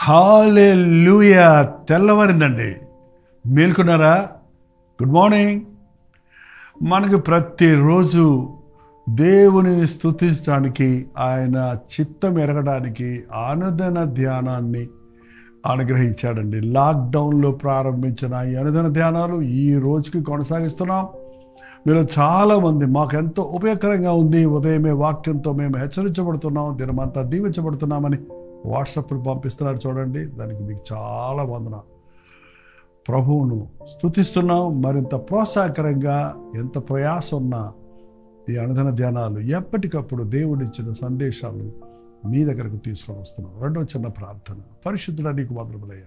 హాలే లూయా తెల్లవారిందండి మేల్కొన్నారా good morning మనకు ప్రతిరోజు దేవునిని స్తుతించడానికి ఆయన చిత్తం ఎరగడానికి అనుదిన ధ్యానాన్ని అనుగ్రహించాడండి లాక్డౌన్లో ప్రారంభించిన ఈ అనుదిన ధ్యానాలు ఈ రోజుకి కొనసాగిస్తున్నాం మీరు చాలామంది మాకు ఎంతో ఉపయోగకరంగా ఉంది ఉదయమే వాక్యంతో మేము హెచ్చరించబడుతున్నాం దినమంతా దీవించబడుతున్నామని వాట్సాప్లు పంపిస్తున్నారు చూడండి దానికి మీకు చాలా వందన ప్రభువును స్తుతిస్తున్నాం మరింత ప్రోత్సాహకరంగా ఎంత ప్రయాసం ఉన్నా ఈ అనుదిన ధ్యానాలు ఎప్పటికప్పుడు దేవుడిచ్చిన సందేశాలు మీ దగ్గరకు తీసుకొని వస్తున్నాం రెండో చిన్న ప్రార్థన పరిశుద్ధుడ నీకు వందరములయ్యా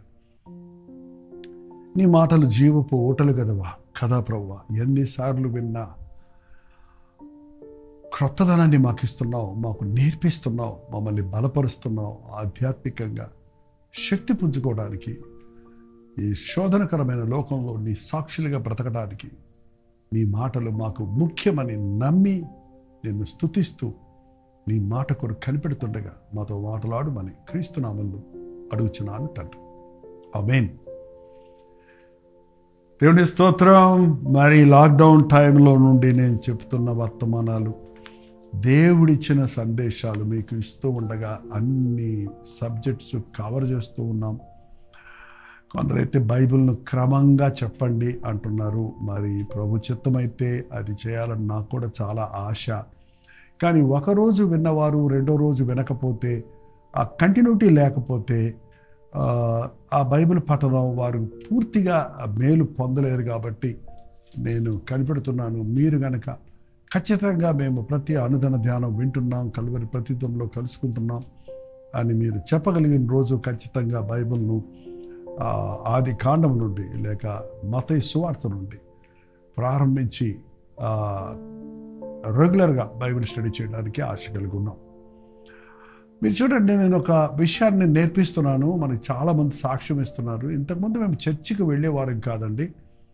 నీ మాటలు జీవపు ఓటలు కదవా కదా ప్రవ్వా ఎన్నిసార్లు విన్నా క్రొత్తదనాన్ని మాకు ఇస్తున్నావు మాకు నేర్పిస్తున్నావు మమ్మల్ని బలపరుస్తున్నావు ఆధ్యాత్మికంగా శక్తి పుంజుకోవడానికి ఈ శోధనకరమైన లోకంలో నీ సాక్షులుగా బ్రతకడానికి నీ మాటలు మాకు ముఖ్యమని నమ్మి నిన్ను స్తుతిస్తూ నీ మాట కొరకు కనిపెడుతుండగా మాతో మాట్లాడమని క్రీస్తునామంలో అడుగుచున్నాను తండ్రి అమేన్ దేవుని స్తోత్రం మరి లాక్డౌన్ టైంలో నుండి నేను చెప్తున్న వర్తమానాలు దేవుడిచ్చిన సందేశాలు మీకు ఇస్తూ ఉండగా అన్ని సబ్జెక్ట్స్ కవర్ చేస్తూ ఉన్నాం కొందరైతే బైబిల్ను క్రమంగా చెప్పండి అంటున్నారు మరి ప్రభు చిత్తమైతే అది చేయాలని నాకు కూడా చాలా ఆశ కానీ ఒకరోజు విన్నవారు రెండో రోజు వినకపోతే ఆ కంటిన్యూటీ లేకపోతే ఆ, ఆ బైబిల్ పఠనం వారు పూర్తిగా మేలు పొందలేరు కాబట్టి నేను కనిపెడుతున్నాను మీరు గనక ఖచ్చితంగా మేము ప్రతి అనుదన ధ్యానం వింటున్నాం కలువరి ప్రతిత్వంలో కలుసుకుంటున్నాం అని మీరు చెప్పగలిగిన రోజు ఖచ్చితంగా బైబిల్ను ఆ, ఆది కాండం నుండి లేక మత సువార్త నుండి ప్రారంభించి ఆ, రెగ్యులర్గా బైబిల్ స్టడీ చేయడానికి ఆశ కలిగి ఉన్నాం మీరు చూడండి నేను ఒక విషయాన్ని నేర్పిస్తున్నాను మనకి చాలామంది సాక్ష్యం ఇస్తున్నారు ఇంతకుముందు మేము చర్చికి వెళ్ళేవారం కాదండి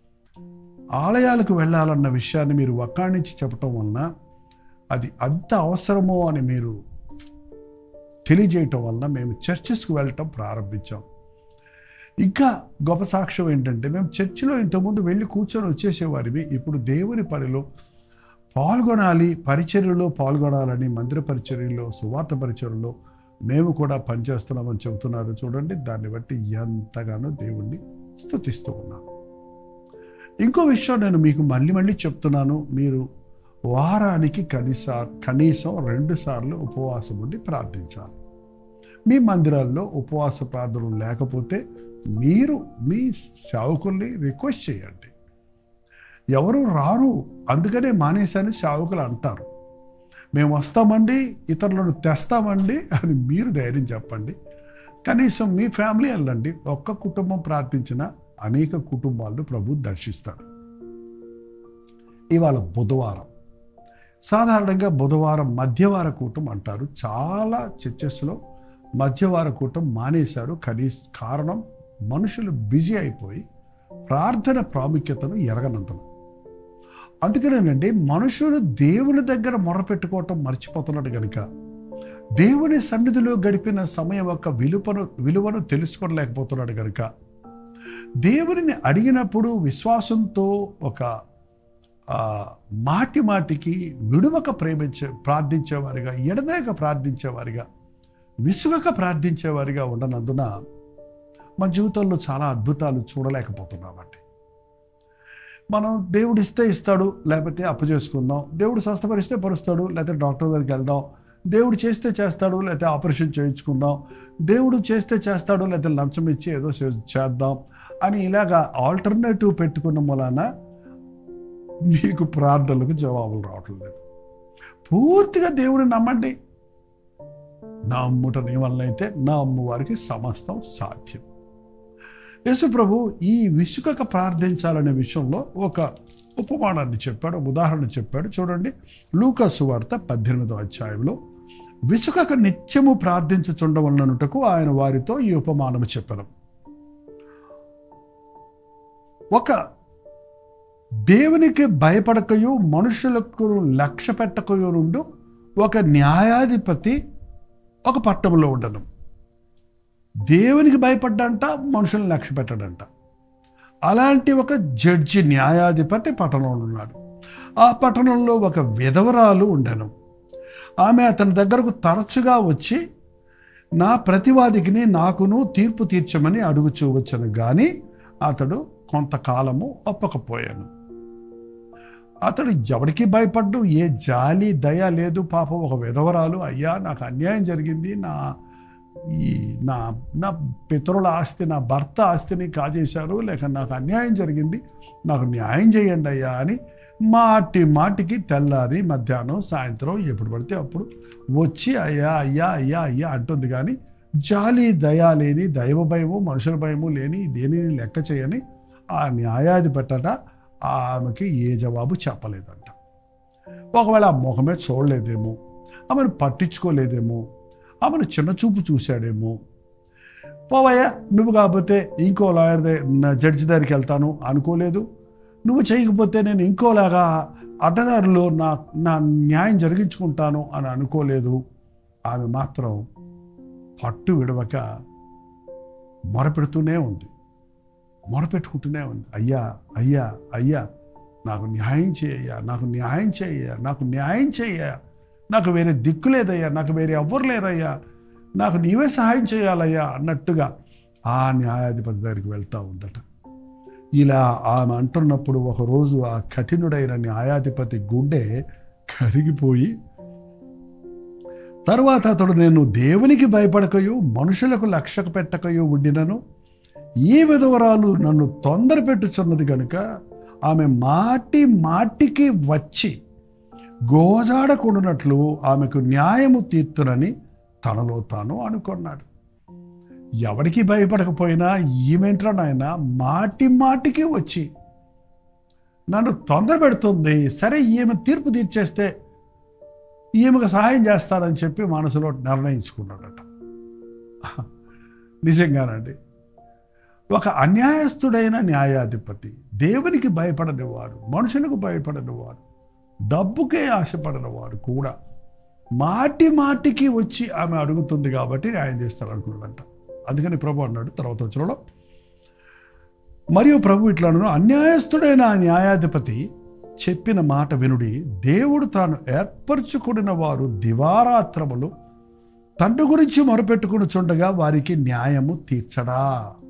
ఆలయాలకు వెళ్ళాలన్న విషయాన్ని మీరు ఒక్కడి నుంచి చెప్పటం వలన అది అంత అవసరమో అని మీరు తెలియజేయటం వలన మేము చర్చెస్కి వెళ్ళటం ప్రారంభించాం ఇంకా గొప్ప సాక్ష్యం ఏంటంటే మేము చర్చిలో ఇంతకుముందు వెళ్ళి కూర్చొని వచ్చేసేవారివి ఇప్పుడు దేవుని పనిలో పాల్గొనాలి పరిచర్యలో పాల్గొనాలని మందిర పరిచర్యలో సువార్త పరిచర్యలో మేము కూడా పనిచేస్తున్నామని చెబుతున్నారు చూడండి దాన్ని బట్టి ఎంతగానో దేవుణ్ణి స్తుతిస్తూ ఉన్నాను ఇంకో విషయం నేను మీకు మళ్ళీ మళ్ళీ చెప్తున్నాను మీరు వారానికి కనీస కనీసం రెండు సార్లు ఉపవాసం ఉండి ప్రార్థించాలి మీ మందిరాల్లో ఉపవాస ప్రార్థనలు లేకపోతే మీరు మీ సేవకుల్ని రిక్వెస్ట్ చేయండి ఎవరు రారు అందుకనే మానేశాని సేవకులు అంటారు మేము వస్తామండి ఇతరులను తెస్తామండి అని మీరు ధైర్యం చెప్పండి కనీసం మీ ఫ్యామిలీ వెళ్ళండి ఒక్క కుటుంబం ప్రార్థించిన అనేక కుటుంబాలను ప్రభు దర్శిస్తాడు ఇవాళ బుధవారం సాధారణంగా బుధవారం మధ్యవార కూటం అంటారు చాలా చర్చెస్లో మధ్యవార కూటం మానేశారు కనీస కారణం మనుషులు బిజీ అయిపోయి ప్రార్థన ప్రాముఖ్యతను ఎరగనంతను అందుకనేనండి మనుషులు దేవుని దగ్గర మొరపెట్టుకోవటం మర్చిపోతున్నాడు కనుక దేవుని సన్నిధిలో గడిపిన సమయం యొక్క విలువను విలువను తెలుసుకోలేకపోతున్నాడు కనుక దేవునిని అడిగినప్పుడు విశ్వాసంతో ఒక ఆ, మాటి మాటికి విడువక ప్రేమించే ప్రార్థించేవారిగా ఎడదేక ప్రార్థించేవారిగా విసుగక ప్రార్థించేవారిగా ఉండనందున మన జీవితంలో చాలా అద్భుతాలు చూడలేకపోతున్నామండి మనం దేవుడు ఇస్తే ఇస్తాడు లేకపోతే అప్పు చేసుకుందాం దేవుడు స్వస్థపరిస్తే పరుస్తాడు లేకపోతే డాక్టర్ దగ్గరికి వెళ్దాం దేవుడు చేస్తే చేస్తాడు లేకపోతే ఆపరేషన్ చేయించుకుందాం దేవుడు చేస్తే చేస్తాడు లేకపోతే లంచం ఇచ్చి ఏదో చే- చేద్దాం అని ఇలాగా ఆల్టర్నేటివ్ పెట్టుకున్న మూలాన మీకు ప్రార్థనలకు జవాబులు రావటం లేదు పూర్తిగా దేవుడిని నమ్మండి నా అమ్ముట నీ వలన అయితే నా అమ్మవారికి సమస్తం సాధ్యం యేసు ప్రభు ఈ విసుకక ప్రార్థించాలనే విషయంలో ఒక ఉపమానాన్ని చెప్పాడు ఒక ఉదాహరణ చెప్పాడు చూడండి లూకాసు వార్త పద్దెనిమిదో అధ్యాయంలో విసుకక నిత్యము ప్రార్థించుచుండవలననుటకు ఆయన వారితో ఈ ఉపమానము చెప్పడం ఒక దేవునికి భయపడకయో మనుషులకు లక్ష్య పెట్టకయో నుండు ఒక న్యాయాధిపతి ఒక పట్టణంలో ఉండను దేవునికి భయపడ్డంట మనుషులను లక్ష్య పెట్టడంట అలాంటి ఒక జడ్జి న్యాయాధిపతి పట్టణంలో ఉన్నాడు ఆ పట్టణంలో ఒక విధవరాలు ఉండెను ఆమె అతని దగ్గరకు తరచుగా వచ్చి నా ప్రతివాదికిని నాకును తీర్పు తీర్చమని అడుగుచూ వచ్చను కానీ అతడు కొంతకాలము ఒప్పకపోయాను అతడు ఎవరికి భయపడ్డు ఏ జాలి దయ లేదు పాపం ఒక విధవరాలు అయ్యా నాకు అన్యాయం జరిగింది నా ఈ నా నా పితరుల ఆస్తి నా భర్త ఆస్తిని కాజేశారు లేక నాకు అన్యాయం జరిగింది నాకు న్యాయం చేయండి అయ్యా అని మాటి మాటికి తెల్లారి మధ్యాహ్నం సాయంత్రం ఎప్పుడు పడితే అప్పుడు వచ్చి అయ్యా అయ్యా అయ్యా అయ్యా అంటుంది కానీ జాలి దయ లేని దైవ భయము మనుషుల భయము లేని దేనిని లెక్క చేయని ఆ న్యాయాధిపతట ఆమెకి ఏ జవాబు చెప్పలేదంట ఒకవేళ ఆ ముఖమే చూడలేదేమో ఆమెను పట్టించుకోలేదేమో ఆమెను చిన్న చూపు చూశాడేమో పోవయ్యా నువ్వు కాకపోతే ఇంకో లాయర్ దగ్గర జడ్జి దగ్గరికి వెళ్తాను అనుకోలేదు నువ్వు చేయకపోతే నేను ఇంకోలాగా అడ్డదారులో నా నా న్యాయం జరిగించుకుంటాను అని అనుకోలేదు ఆమె మాత్రం పట్టు విడవక మొరపెడుతూనే ఉంది మొరపెట్టుకుంటూనే ఉంది అయ్యా అయ్యా అయ్యా నాకు న్యాయం చేయ్యా నాకు న్యాయం చేయ్యా నాకు న్యాయం చేయ్యా నాకు వేరే దిక్కు లేదయ్యా నాకు వేరే ఎవ్వరు లేరయ్యా నాకు నీవే సహాయం చేయాలయ్యా అన్నట్టుగా ఆ న్యాయాధిపతి దగ్గరికి వెళ్తూ ఉందట ఇలా ఆమె అంటున్నప్పుడు ఒకరోజు ఆ కఠినుడైన న్యాయాధిపతి గుండె కరిగిపోయి తరువాత అతడు నేను దేవునికి భయపడకయో మనుషులకు లక్ష్యకు పెట్టకయో ఉండినను ఈ విధవరాలు నన్ను తొందర పెట్టుచున్నది కనుక ఆమె మాటి మాటికి వచ్చి గోజాడకుండానట్లు ఆమెకు న్యాయము తీర్తునని తనలో తాను అనుకున్నాడు ఎవరికి భయపడకపోయినా ఈమెంట్రా నాయన మాటి మాటికి వచ్చి నన్ను తొందర పెడుతుంది సరే ఈమె తీర్పు తీర్చేస్తే ఈమెకు సహాయం చేస్తానని చెప్పి మనసులో నిర్ణయించుకున్నాడట నిజంగానండి ఒక అన్యాయస్తుడైన న్యాయాధిపతి దేవునికి భయపడనివాడు మనుషులకు భయపడనివాడు డబ్బుకే ఆశపడనివాడు కూడా మాటి మాటికి వచ్చి ఆమె అడుగుతుంది కాబట్టి న్యాయం చేస్తాడు అనుకున్నాడంట అందుకని ప్రభు అన్నాడు తర్వాత వచ్చినలో మరియు ప్రభు ఇట్లా అన్నాడు అన్యాయస్తుడైన ఆ న్యాయాధిపతి చెప్పిన మాట వినుడి దేవుడు తాను ఏర్పరచుకుడిన వారు దివారాత్రములు తండ్రి గురించి మొరపెట్టుకుని చుండగా వారికి న్యాయము తీర్చడా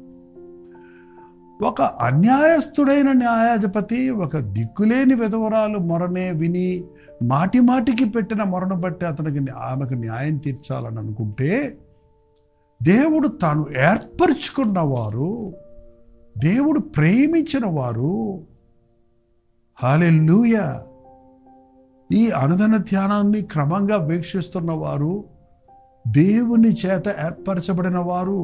ఒక అన్యాయస్తుడైన న్యాయాధిపతి ఒక దిక్కులేని విధవరాలు మొరనే విని మాటి మాటికి పెట్టిన మొరను బట్టి అతనికి ఆమెకు న్యాయం తీర్చాలని అనుకుంటే దేవుడు తాను ఏర్పరచుకున్న వారు దేవుడు ప్రేమించిన వారు హాలెల్లుయ ఈ అనుదన ధ్యానాన్ని క్రమంగా వీక్షిస్తున్న వారు దేవుని చేత ఏర్పరచబడిన వారు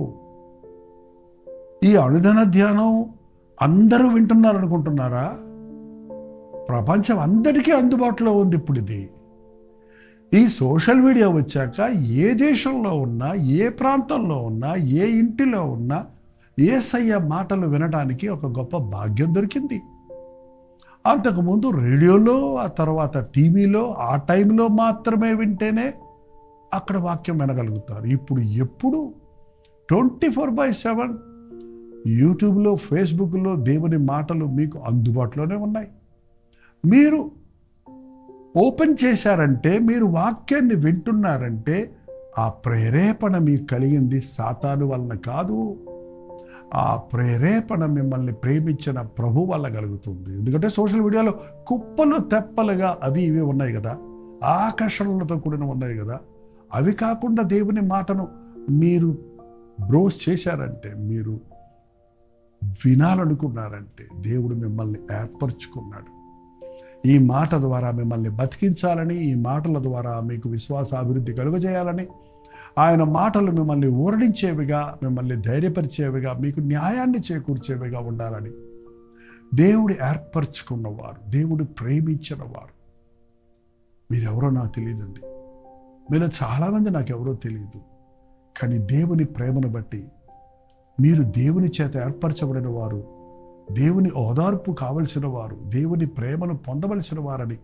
ఈ అనుదన ధ్యానం అందరూ వింటున్నారు అనుకుంటున్నారా ప్రపంచం అందరికీ అందుబాటులో ఉంది ఇప్పుడు ఇది ఈ సోషల్ మీడియా వచ్చాక ఏ దేశంలో ఉన్నా ఏ ప్రాంతంలో ఉన్నా ఏ ఇంటిలో ఉన్నా ఏసయ్య మాటలు వినడానికి ఒక గొప్ప భాగ్యం దొరికింది అంతకుముందు రేడియోలో ఆ తర్వాత టీవీలో ఆ టైంలో మాత్రమే వింటేనే అక్కడ వాక్యం వినగలుగుతారు ఇప్పుడు ఎప్పుడు ట్వంటీ ఫోర్ బై సెవెన్ యూట్యూబ్లో ఫేస్బుక్లో దేవుని మాటలు మీకు అందుబాటులోనే ఉన్నాయి మీరు ఓపెన్ చేశారంటే మీరు వాక్యాన్ని వింటున్నారంటే ఆ ప్రేరేపణ మీకు కలిగింది సాతాను వలన కాదు ఆ ప్రేరేపణ మిమ్మల్ని ప్రేమించిన ప్రభు వల్ల కలుగుతుంది ఎందుకంటే సోషల్ మీడియాలో కుప్పలు తెప్పలుగా అవి ఇవి ఉన్నాయి కదా ఆకర్షణలతో కూడిన ఉన్నాయి కదా అవి కాకుండా దేవుని మాటను మీరు బ్రోస్ చేశారంటే మీరు వినాలనుకున్నారంటే దేవుడు మిమ్మల్ని ఏర్పరచుకున్నాడు ఈ మాట ద్వారా మిమ్మల్ని బతికించాలని ఈ మాటల ద్వారా మీకు విశ్వాస అభివృద్ధి కలుగజేయాలని ఆయన మాటలు మిమ్మల్ని ఊరడించేవిగా మిమ్మల్ని ధైర్యపరిచేవిగా మీకు న్యాయాన్ని చేకూర్చేవిగా ఉండాలని దేవుడు ఏర్పరచుకున్నవారు దేవుడు ప్రేమించినవారు మీరెవరో నాకు తెలియదండి మీలో చాలామంది నాకు ఎవరో తెలియదు కానీ దేవుని ప్రేమను బట్టి మీరు దేవుని చేత ఏర్పరచబడిన వారు దేవుని ఓదార్పు కావలసిన వారు దేవుని ప్రేమను పొందవలసిన వారని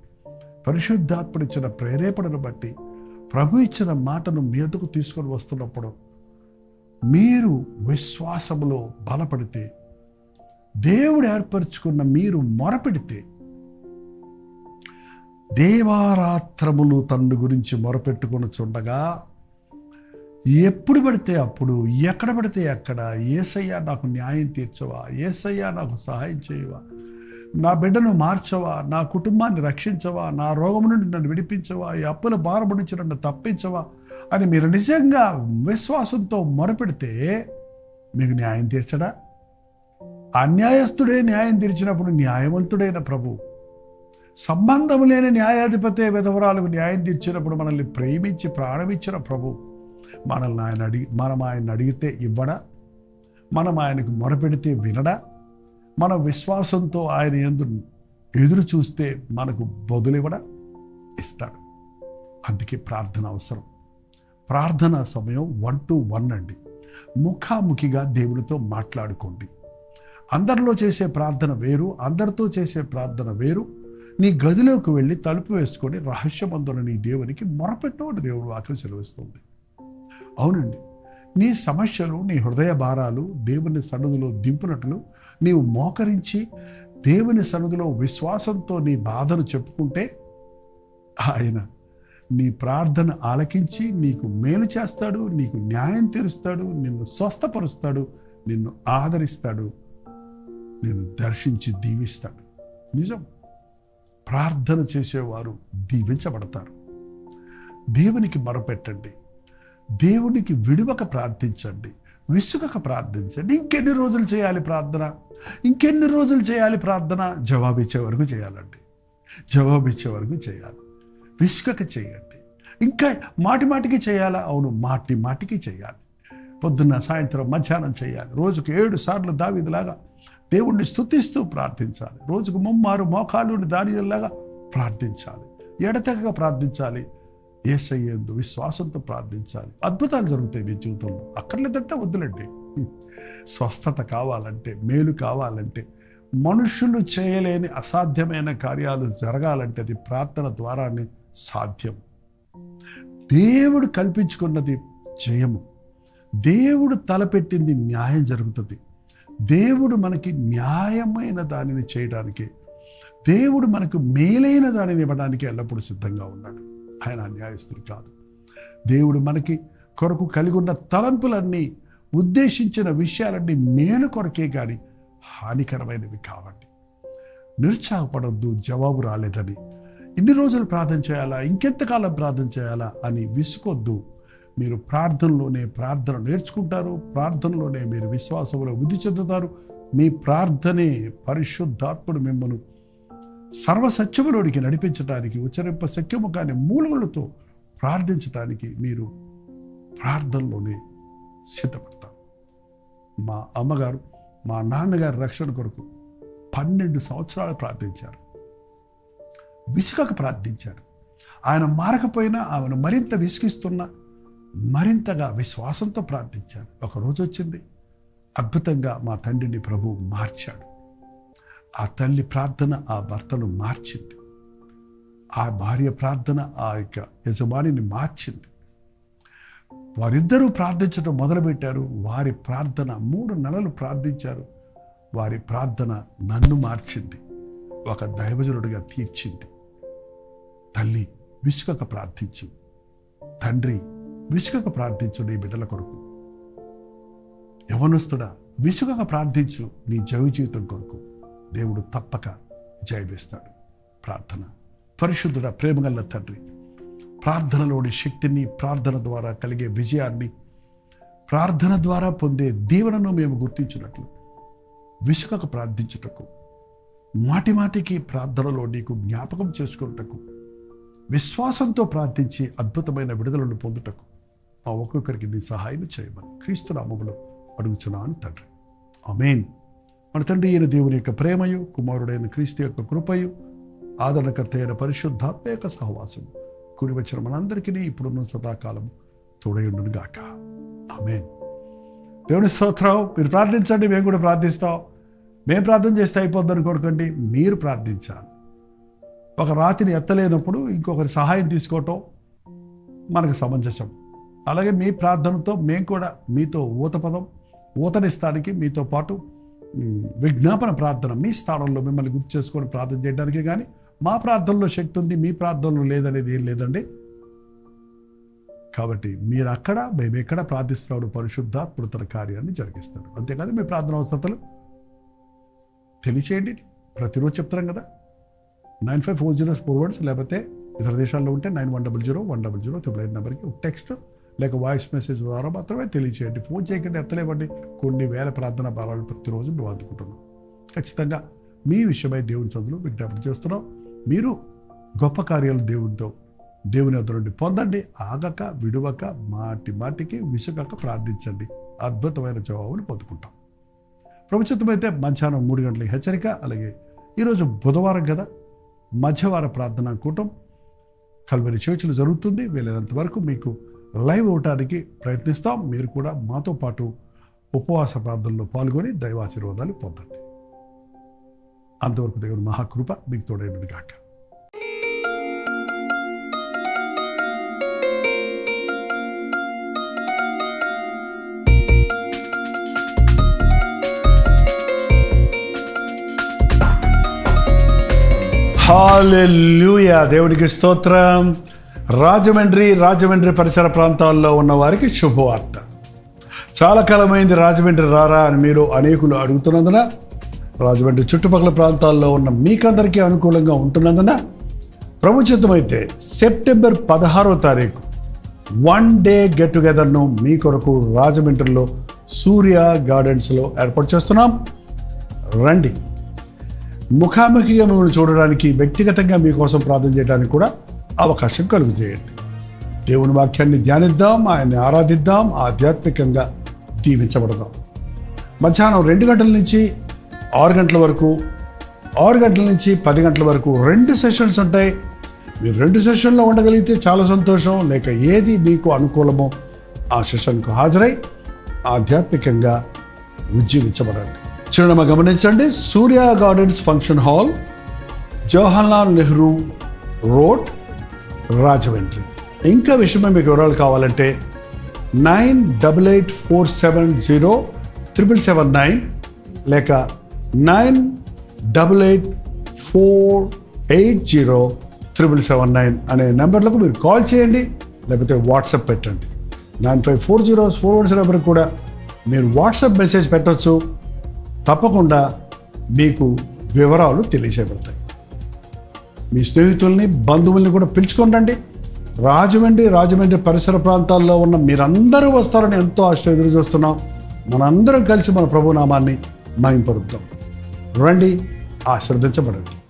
మీరు విశ్వాసములో బలపడితే దేవుడు ఏర్పరచుకున్న మీరు మొరపెడితే దేవారాత్రములు తన్ను గురించి మొరపెట్టుకుని చుండగా ఎప్పుడు పడితే అప్పుడు ఎక్కడ పడితే అక్కడ ఏసయ్యా నాకు న్యాయం తీర్చవా ఏసయ్యా నాకు సహాయం చేయవా నా బిడ్డను మార్చవా నా కుటుంబాన్ని రక్షించవా నా రోగం నుండి నన్ను విడిపించవా ఈ అప్పుల భారము నుంచి నన్ను తప్పించవా అని మీరు నిజంగా విశ్వాసంతో మొరపెడితే మీకు న్యాయం తీర్చడా అన్యాయస్తుడే న్యాయం తీర్చినప్పుడు న్యాయవంతుడైన ప్రభు సంబంధం లేని న్యాయాధిపతే విధవరాలకు న్యాయం తీర్చినప్పుడు మనల్ని ప్రేమించి ప్రాణమిచ్చిన ప్రభు మనల్ని ఆయన అడిగి మనం ఆయన అడిగితే ఇవ్వడా మనం ఆయనకు మొరపెడితే వినడా మన విశ్వాసంతో ఆయన ఎందు ఎదురు చూస్తే మనకు బదులివ్వడా ఇస్తాడు అందుకే ప్రార్థన అవసరం ప్రార్థన సమయం వన్ టు వన్ అండి ముఖాముఖిగా దేవుడితో మాట్లాడుకోండి అందరిలో చేసే ప్రార్థన వేరు అందరితో చేసే ప్రార్థన వేరు నీ గదిలోకి వెళ్ళి తలుపు వేసుకొని రహస్యమందున నీ దేవునికి మొరపెట్టవని దేవుడు వాక్యం సెలవిస్తుంది అవునండి నీ సమస్యలు నీ హృదయ భారాలు దేవుని సన్నిధిలో దింపునట్లు నీవు మోకరించి దేవుని సన్నిధిలో విశ్వాసంతో నీ బాధను చెప్పుకుంటే ఆయన నీ ప్రార్థన ఆలకించి నీకు మేలు చేస్తాడు నీకు న్యాయం తీరుస్తాడు నిన్ను స్వస్థపరుస్తాడు నిన్ను ఆదరిస్తాడు నిన్ను దర్శించి దీవిస్తాడు నిజం ప్రార్థన చేసేవారు దీవించబడతారు దేవునికి మొరపెట్టండి దేవునికి విడువక ప్రార్థించండి విసుగక ప్రార్థించండి ఇంకెన్ని రోజులు చేయాలి ప్రార్థన ఇంకెన్ని రోజులు చేయాలి ప్రార్థన జవాబిచ్చే వరకు చేయాలండి జవాబిచ్చే వరకు చేయాలి విసుగక చేయండి ఇంకా మాటి మాటికి చేయాలా అవును మాటి మాటికి చేయాలి పొద్దున్న సాయంత్రం మధ్యాహ్నం చేయాలి రోజుకు ఏడు సార్లు దావిదిలాగా దేవుణ్ణి స్తుతిస్తూ ప్రార్థించాలి రోజుకు ముమ్మారు మోకాలు దానిలాగా ప్రార్థించాలి ఎడతెగక ప్రార్థించాలి ఏసయ్యేందు విశ్వాసంతో ప్రార్థించాలి అద్భుతాలు జరుగుతాయి మీ జీవితంలో అక్కర్లేదంటే వద్దులండి స్వస్థత కావాలంటే మేలు కావాలంటే మనుషులు చేయలేని అసాధ్యమైన కార్యాలు జరగాలంటే అది ప్రార్థన ద్వారానే సాధ్యం దేవుడు కల్పించుకున్నది జయము దేవుడు తలపెట్టింది న్యాయం జరుగుతుంది దేవుడు మనకి న్యాయమైన దానిని చేయడానికి దేవుడు మనకు మేలైన దానిని ఇవ్వడానికి ఎల్లప్పుడూ సిద్ధంగా ఉన్నాడు ఆయన అన్యాయస్తుడు కాదు దేవుడు మనకి కొరకు కలిగి ఉన్న తలంపులన్నీ ఉద్దేశించిన విషయాలన్నీ మేలు కొరకే కానీ హానికరమైనవి కావండి నిరుత్సాహపడొద్దు జవాబు రాలేదని ఇన్ని రోజులు ప్రార్థన చేయాలా ఇంకెంతకాలం ప్రార్థన చేయాలా అని విసుకొద్దు మీరు ప్రార్థనలోనే ప్రార్థన నేర్చుకుంటారు ప్రార్థనలోనే మీరు విశ్వాసంలో వృద్ధి చెందుతారు మీ ప్రార్థనే పరిశుద్ధాత్ముడు మిమ్మల్ని సర్వసత్యములోనికి నడిపించడానికి ఉచ్చరింప శక్యము కాని మూలములతో ప్రార్థించడానికి మీరు ప్రార్థనలోనే సిద్ధపడతారు మా అమ్మగారు మా నాన్నగారి రక్షణ కొరకు పన్నెండు సంవత్సరాలు ప్రార్థించారు విసుగక ప్రార్థించారు ఆయన మారకపోయినా ఆమెను మరింత విసిగిస్తున్నా మరింతగా విశ్వాసంతో ప్రార్థించారు ఒక రోజు వచ్చింది అద్భుతంగా మా తండ్రిని ప్రభు మార్చాడు ఆ తల్లి ప్రార్థన ఆ భర్తను మార్చింది ఆ భార్య ప్రార్థన ఆ యొక్క యజమానిని మార్చింది వారిద్దరూ ప్రార్థించడం మొదలుపెట్టారు వారి ప్రార్థన మూడు నెలలు ప్రార్థించారు వారి ప్రార్థన నన్ను మార్చింది ఒక దైవజనుడిగా తీర్చింది తల్లి విసుకక ప్రార్థించు తండ్రి విసుకక ప్రార్థించు నీ బిడ్డల కొరకు యవనస్తుడా విసుకక ప్రార్థించు నీ జయ జీవితం కొరకు దేవుడు తప్పక జయవేస్తాడు ప్రార్థన పరిశుద్ధుడ ప్రేమగల్ల తండ్రి ప్రార్థనలోని శక్తిని ప్రార్థన ద్వారా కలిగే విజయాన్ని ప్రార్థన ద్వారా పొందే దీవెనను మేము గుర్తించినట్లు విసుకక ప్రార్థించుటకు మాటి మాటికి ప్రార్థనలో నీకు జ్ఞాపకం చేసుకున్నటకు విశ్వాసంతో ప్రార్థించి అద్భుతమైన విడుదలను పొందుటకు మా ఒక్కొక్కరికి నీ సహాయం చేయమని క్రీస్తు నామములో అడుగుచున్నాను తండ్రి అమేన్ మన తండ్రి అయిన దేవుని యొక్క ప్రేమయు కుమారుడైన క్రీస్తు యొక్క కృపయు ఆదరణకర్త అయిన పరిశుద్ధాత్మ యొక్క సహవాసము కూడి వచ్చిన మనందరికీ ఇప్పుడున్న సదాకాలం తోడయుండును గాక ఆమెన్ దేవుని స్తోత్రం మీరు ప్రార్థించండి మేము కూడా ప్రార్థిస్తాం మేము ప్రార్థన చేస్తే అయిపోద్దని కోరుకోండి మీరు ప్రార్థించాలి ఒక రాతిని ఎత్తలేనప్పుడు ఇంకొకరి సహాయం తీసుకోవటం మనకు సమంజసం అలాగే మీ ప్రార్థనతో మేము కూడా మీతో ఊతపదం ఊతనిస్తానికి మీతో పాటు ఉమ్, విజ్ఞాపన ప్రార్థన మీ స్థానంలో మిమ్మల్ని గుర్తు చేసుకొని ప్రార్థన చేయడానికి కానీ మా ప్రార్థనలో శక్తి ఉంది మీ ప్రార్థనలో లేదనేది ఏం లేదండి కాబట్టి మీరు అక్కడ మేము ఎక్కడ ప్రార్థిస్తున్నాడు పరిశుద్ధాత్ముడు తన కార్యాన్ని జరిగిస్తాడు అంతేకాదు మీ ప్రార్థన అవసరతలు తెలియచేయండి ప్రతిరోజు చెప్తున్నాం కదా nine five four zero four words లేకపోతే ఇతర దేశాల్లో ఉంటే nine one double zero one double zero triple eight నెంబర్కి టెక్స్ట్ లేక వాయిస్ మెసేజ్ ద్వారా మాత్రమే తెలియచేయండి ఫోన్ చేయకండి ఎత్తలేవండి కొన్ని వేల ప్రార్థన భావాలు ప్రతిరోజు మేము అందుకుంటున్నాం ఖచ్చితంగా మీ విషయమై దేవుని చదువులు విజ్ఞాపన చేస్తున్నాం మీరు గొప్ప కార్యాలు దేవునితో దేవుని వద్ద నుండి పొందండి ఆగక విడువక మాటి మాటికి విసుగక ప్రార్థించండి అద్భుతమైన జవాబులు పొందుకుంటాం ప్రభుత్వం అయితే మధ్యాహ్నం మూడు గంటలకి హెచ్చరిక అలాగే ఈరోజు బుధవారం కదా మధ్యవార ప్రార్థనా కూటం కల్వరి చర్చిలో జరుగుతుంది వీలైనంత వరకు మీకు లైవ్ అవటానికి ప్రయత్నిస్తాం మీరు కూడా మాతో పాటు ఉపవాస ప్రార్థనలో పాల్గొని దైవాశీర్వాదాలు పొందండి అంతవరకు దేవుని మహాకృప మీకు తోడైనది కాక హాలెల్లుయా దేవునికి స్తోత్రం రాజమండ్రి రాజమండ్రి పరిసర ప్రాంతాల్లో ఉన్న వారికి శుభవార్త చాలా కాలమైంది రాజమండ్రి రారా అని మీరు అనేకులు అడుగుతున్నందున రాజమండ్రి చుట్టుపక్కల ప్రాంతాల్లో ఉన్న మీకందరికీ అనుకూలంగా ఉంటున్నందున ప్రభుత్వమైతే సెప్టెంబర్ పదహారో తారీఖు వన్ డే గెట్ టుగెదర్ను మీ కొరకు రాజమండ్రిలో సూర్య గార్డెన్స్లో ఏర్పాటు చేస్తున్నాం రండి ముఖాముఖిగా మిమ్మల్ని చూడడానికి వ్యక్తిగతంగా మీకోసం ప్రార్థన చేయడానికి కూడా అవకాశం కలుగు చేయండి దేవుని వాక్యాన్ని ధ్యానిద్దాం ఆయన్ని ఆరాధిద్దాం ఆధ్యాత్మికంగా దీవించబడదాం మధ్యాహ్నం రెండు గంటల నుంచి ఆరు గంటల వరకు ఆరు గంటల నుంచి పది గంటల వరకు రెండు సెషన్స్ ఉంటాయి మీరు రెండు సెషన్లో ఉండగలిగితే చాలా సంతోషం లేక ఏది మీకు అనుకూలమో ఆ సెషన్కు హాజరై ఆధ్యాత్మికంగా ఉజ్జీవించబడండి చిరునామా గమనించండి Surya gardens function hall Jawaharlal Nehru road Rajahmundry ఇంకా విషయమే మీకు వివరాలు కావాలంటే nine double eight four seven zero triple seven nine లేక nine double eight four eight zero triple seven nine అనే నెంబర్లకు మీరు కాల్ చేయండి లేకపోతే వాట్సాప్ పెట్టండి nine five four zero four one నెంబర్కి కూడా మీరు వాట్సాప్ మెసేజ్ పెట్టవచ్చు తప్పకుండా మీకు వివరాలు తెలియచేయబడతాయి మీ స్నేహితుల్ని బంధువుల్ని కూడా పిలుచుకోండి రాజమండ్రి రాజమండ్రి పరిసర ప్రాంతాల్లో ఉన్న మీరందరూ వస్తారని ఎంతో ఆశ ఎదురు చూస్తున్నాం మనందరం కలిసి మన ప్రభునామాన్ని మయంపరుద్దాం రండి ఆశీర్వదించబడండి